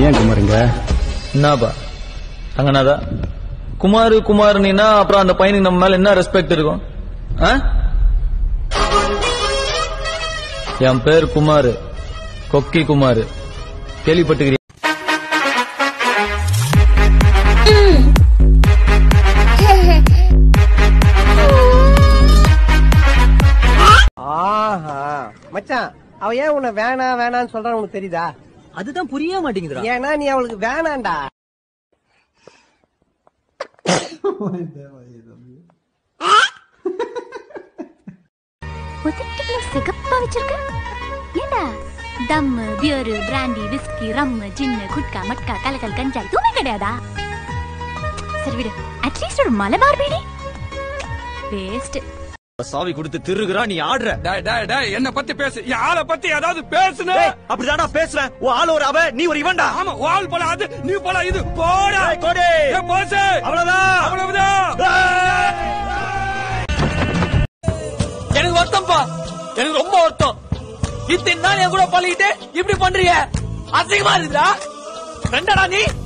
ஏன் குமாருங்க என்னப்பா அங்கனாதா குமாரு குமார் நீனா அப்புறம் அந்த பையனுக்கு நம்ம மேல என்ன ரெஸ்பெக்ட் இருக்கும் ஆ? என் பேர் குமாரு கொக்கி குமாரு கேள்விப்பட்டுக்கிறீங்க ஆஹா மச்சான் அவ ஏன் உன்னை வேணா வேணான்னு சொல்றான்னு உனக்கு தெரியுதா அதுதான் புரிய மாட்டேங்குதுடா ஏன்னா நீ அவளுக்கு வேணாண்டா ஒதுக்கில சிகப்பா வச்சிருக்க ஏண்டா தம்மு beer brandy whisky rum gin gutka matka கலக்கல் கஞ்சா எதுவுமே கிடையாதா சரி விடு அட்லீஸ்ட் ஒரு மலபார் பீடி வேஸ்ட் சாவி கொடுத்து திருகுறா நீ ஆடுற டேய் டேய் டேய் என்ன பத்தி பேசு என் ஆளை பத்தி ஏதாவது பேசுன அப்படிதான்டா பேசுறேன் உன் ஆள் ஒரு அவ நீ ஒரு இவன்டா ஆமா வால் போல அது நீ போல இது போடா ஏய், கோடி. ஏய், போசு அவ்வளவுதான் அவ்வளவுதான் எனக்கு வருத்தம்ப்பா எனக்கு ரொம்ப வருத்தம் இத்தனை நாள் என் கூட பழகிட்டு இப்படி பண்றீங்க அசிங்கமா இருக்குதா ரெண்டடா நீ